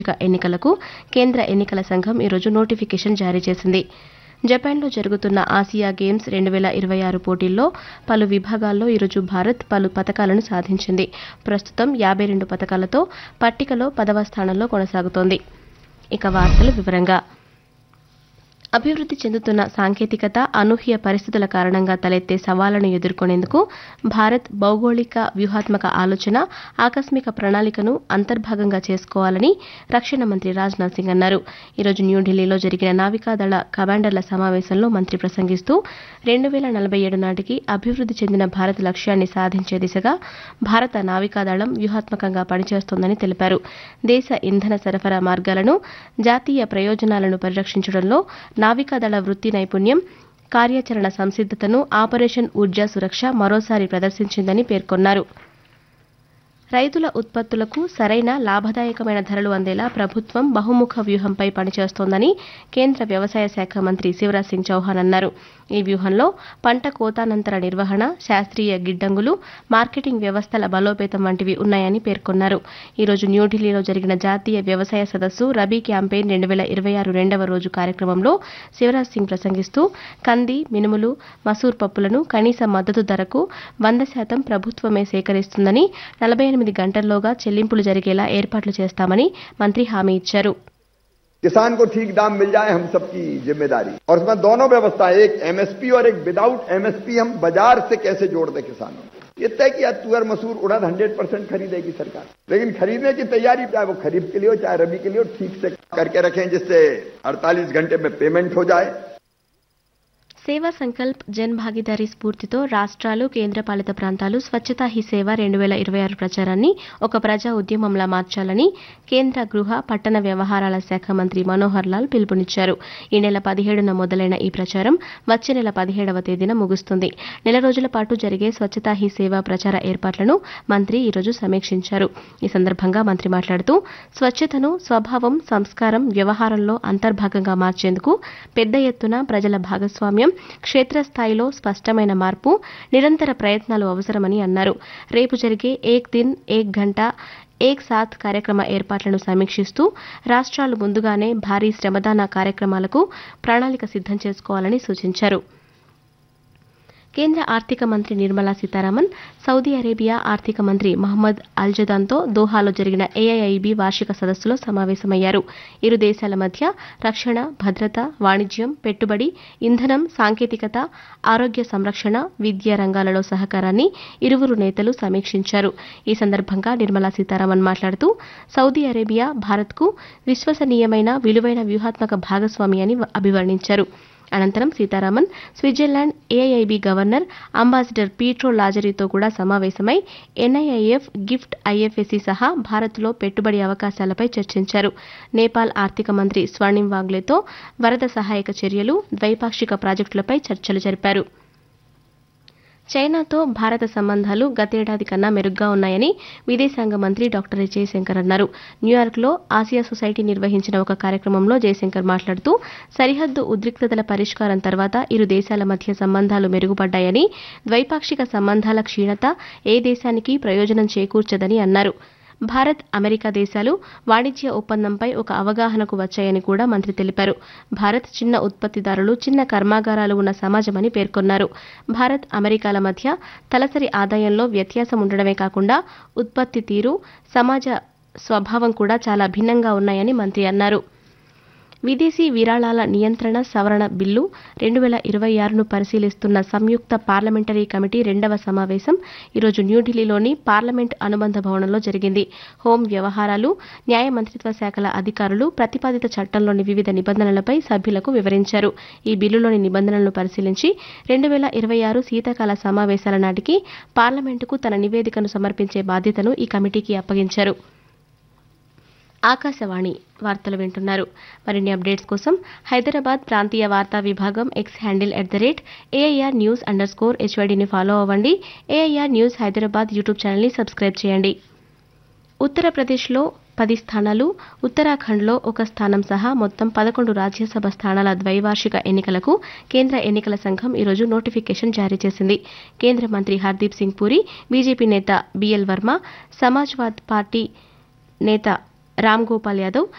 ఎన్నికలకు కేంద్ర ఎన్నికల సంఘం ఈరోజు నోటిఫికేషన్ జారీ చేసింది జపాన్లో జరుగుతున్న ఆసియా గేమ్స్ రెండు వేల ఇరవై ఆరు పోటీల్లో పలు విభాగాల్లో ఈరోజు భారత్ పలు పతకాలను సాధించింది ప్రస్తుతం యాభై రెండు పతకాలతో పట్టికలో పదవ స్థానంలో కొనసాగుతోంది ఇక వార్తలు వివరంగా అభివృద్ధి చెందుతున్న సాంకేతికత అనూహ్య పరిస్థితుల కారణంగా తలెత్తే సవాళ్లను ఎదుర్కొనేందుకు భారత్ భౌగోళిక వ్యూహాత్మక ఆలోచన ఆకస్మిక ప్రణాళికను అంతర్భాగంగా చేసుకోవాలని రక్షణ మంత్రి రాజ్నాథ్ సింగ్ అన్నారు ఈరోజు న్యూఢిల్లీలో జరిగిన నావికాదళ కమాండర్ల సమావేశంలో మంత్రి ప్రసంగిస్తూ రెండు వేల నలభై ఏడు నాటికి అభివృద్ధి చెందిన భారత్ లక్ష్యాన్ని సాధించే దిశగా భారత నావికాదళం వ్యూహాత్మకంగా పనిచేస్తోందని తెలిపారు దేశ ఇంధన సరఫరా మార్గాలను జాతీయ ప్రయోజనాలను పరిరక్షించడంలో నావికాదళ వృత్తి నైపుణ్యం కార్యాచరణ సంసిద్దతను ఆపరేషన్ ఊర్జా సురక్ష మరోసారి ప్రదర్శించిందని పేర్కొన్నారు రైతుల ఉత్పత్తులకు సరైన లాభదాయకమైన ధరలు అందేలా ప్రభుత్వం బహుముఖ వ్యూహంపై పనిచేస్తోందని కేంద్ర వ్యవసాయ శాఖ మంత్రి శివరాజ్ సింగ్ చౌహాన్ అన్నారు ఈ వ్యూహంలో పంట కోతానంతర నిర్వహణ శాస్త్రీయ గిడ్డంగులు మార్కెటింగ్ వ్యవస్థల బలోపేతం వంటివి ఉన్నాయని పేర్కొన్నారు ఈరోజు న్యూఢిల్లీలో జరిగిన జాతీయ వ్యవసాయ సదస్సు రబీ క్యాంపెయిన్ రెండు వేల ఇరవై ఆరు రెండవ రోజు కార్యక్రమంలో శివరాజ్ సింగ్ ప్రసంగిస్తూ కంది మినుములు మసూర్ పప్పులను కనీస మద్దతు ధరకు వంద శాతం ప్రభుత్వమే సేకరిస్తుందని నలభై ఎనిమిది గంటల్లోగా చెల్లింపులు జరిగేలా ఏర్పాట్లు చేస్తామని మంత్రి హామీ ఇచ్చారు किसान को ठीक दाम मिल जाए हम सबकी जिम्मेदारी और उसमें दोनों व्यवस्था है एक एमएसपी और एक विदाउट एमएसपी हम बाजार से कैसे जोड़ दें किसानों को ये तय किया तुअर मसूर उड़द हंड्रेड परसेंट खरीदेगी सरकार लेकिन खरीदने की तैयारी चाहे वो खरीफ के लिए हो चाहे रबी के लिए हो ठीक से करके रखें जिससे 48 घंटे में पेमेंट हो जाए సేవా సంకల్ప్ జన్ భాగీదారీ స్ఫూర్తితో రాష్ట్రాలు కేంద్రపాలిత ప్రాంతాలు స్వచ్ఛతా హీ సేవ రెండు వేల ఇరవై ఆరు ప్రచారాన్ని ఒక ప్రజా ఉద్యమంలా మార్చాలని కేంద్ర గృహ పట్టణ వ్యవహారాల శాఖ మంత్రి మనోహర్ లాల్ పిలుపునిచ్చారు ఈ నెల పదిహేడున మొదలైన ఈ ప్రచారం వచ్చే నెల పదిహేడవ తేదీన ముగుస్తుంది నెల రోజుల పాటు జరిగే స్వచ్ఛతా హీ సేవ ప్రచార ఏర్పాట్లను మంత్రి ఈరోజు సమీక్షించారు ఈ సందర్భంగా మంత్రి మాట్లాడుతూ స్వచ్ఛతను స్వభావం సంస్కారం వ్యవహారంలో అంతర్భాగంగా మార్చేందుకు పెద్ద ఎత్తున ప్రజల భాగస్వామ్యం క్షేత్రస్థాయిలో స్పష్టమైన మార్పు నిరంతర ప్రయత్నాలు అవసరమని అన్నారు రేపు జరిగే ఏక్ దిన్ ఏక్ గంట ఏక్ సాత్ కార్యక్రమ ఏర్పాట్లను సమీక్షిస్తూ రాష్ట్రాలు ముందుగానే భారీ శ్రమదాన కార్యక్రమాలకు ప్రణాళిక సిద్దం చేసుకోవాలని సూచించారు కేంద్ర ఆర్థిక మంత్రి నిర్మలా సీతారామన్ సౌదీ అరేబియా ఆర్థిక మంత్రి మహమ్మద్ అల్జదాన్తో దోహాలో జరిగిన ఏఐఐబి వార్షిక సదస్సులో సమావేశమయ్యారు ఇరు దేశాల మధ్య రక్షణ భద్రత వాణిజ్యం పెట్టుబడి ఇంధనం సాంకేతికత ఆరోగ్య సంరక్షణ విద్యా రంగాలలో సహకారాన్ని ఇరువురు నేతలు సమీక్షించారు ఈ సందర్భంగా నిర్మలా సీతారామన్ మాట్లాడుతూ సౌదీ అరేబియా భారత్కు విశ్వసనీయమైన విలువైన వ్యూహాత్మక భాగస్వామి అని అభివర్ణించారు అనంతరం Sitharaman Switzerland AIIB governor ambassador Pietro లాజరీతో కూడా సమావేశమై ఎన్ఐఐఎఫ్ గిఫ్ట్ ఐఎఫ్ఎసి సహా భారత్లో పెట్టుబడి అవకాశాలపై చర్చించారు నేపాల్ ఆర్థిక మంత్రి స్వర్ణిం వాంగ్లేతో వరద సహాయక చర్యలు ద్వైపాక్షిక ప్రాజెక్టులపై చర్చలు జరిపారు చైనాతో భారత సంబంధాలు గతేడాది కన్నా మెరుగ్గా ఉన్నాయని విదేశాంగ మంత్రి డాక్టర్ జయశంకర్ అన్నారు న్యూయార్క్లో ఆసియా సొసైటీ నిర్వహించిన ఒక కార్యక్రమంలో జయశంకర్ మాట్లాడుతూ సరిహద్దు ఉద్రిక్తతల పరిష్కారం తర్వాత ఇరు దేశాల మధ్య సంబంధాలు మెరుగుపడ్డాయని ద్వైపాక్షిక సంబంధాల క్షీణత ఏ దేశానికి ప్రయోజనం చేకూర్చదని అన్నారు భారత్ అమెరికా దేశాలు వాణిజ్య ఒప్పందంపై ఒక అవగాహనకు వచ్చాయని కూడా మంత్రి తెలిపారు భారత్ చిన్న ఉత్పత్తిదారులు చిన్న కర్మాగారాలు ఉన్న సమాజమని పేర్కొన్నారు భారత్ అమెరికాల మధ్య తలసరి ఆదాయంలో వ్యత్యాసం ఉండడమే కాకుండా ఉత్పత్తి తీరు సమాజ స్వభావం కూడా చాలా భిన్నంగా ఉన్నాయని మంత్రి అన్నారు విదేశీ విరాళాల నియంత్రణ సవరణ బిల్లు రెండు వేల ఇరవై ఆరును పరిశీలిస్తున్న సంయుక్త పార్లమెంటరీ కమిటీ రెండవ సమావేశం ఈరోజు న్యూఢిల్లీలోని పార్లమెంట్ అనుబంధ భవనంలో జరిగింది హోం వ్యవహారాలు న్యాయ మంత్రిత్వ శాఖల అధికారులు ప్రతిపాదిత చట్టంలోని వివిధ నిబంధనలపై సభ్యులకు వివరించారు ఈ బిల్లులోని నిబంధనలను పరిశీలించి రెండు వేల ఇరవై ఆరు శీతాకాల సమావేశాల నాటికి పార్లమెంటుకు తన నివేదికను సమర్పించే బాధ్యతను ఈ కమిటీకి అప్పగించారు ఆకాశవాణి వార్తలు వింటున్నారు మరిన్ని అప్డేట్స్ కోసం హైదరాబాద్ ప్రాంతీయ వార్తా విభాగం X handle at the rate AIR news under score హెచ్వైడీని ఫాలో అవ్వండి ఏఐఆర్ న్యూస్ హైదరాబాద్ యూట్యూబ్ ఛానల్ని సబ్స్క్రైబ్ చేయండి ఉత్తరప్రదేశ్లో పది స్థానాలు ఉత్తరాఖండ్లో ఒక స్థానం సహా మొత్తం పదకొండు రాజ్యసభ స్థానాల ద్వైవార్షిక ఎన్నికలకు కేంద్ర ఎన్నికల సంఘం ఈరోజు నోటిఫికేషన్ జారీ చేసింది కేంద్ర మంత్రి హర్దీప్ సింగ్ పూరి బీజేపీ నేత బిఎల్ వర్మ సమాజ్వాద్ పార్టీ నేత రామ్ గోపాల్ యాదవ్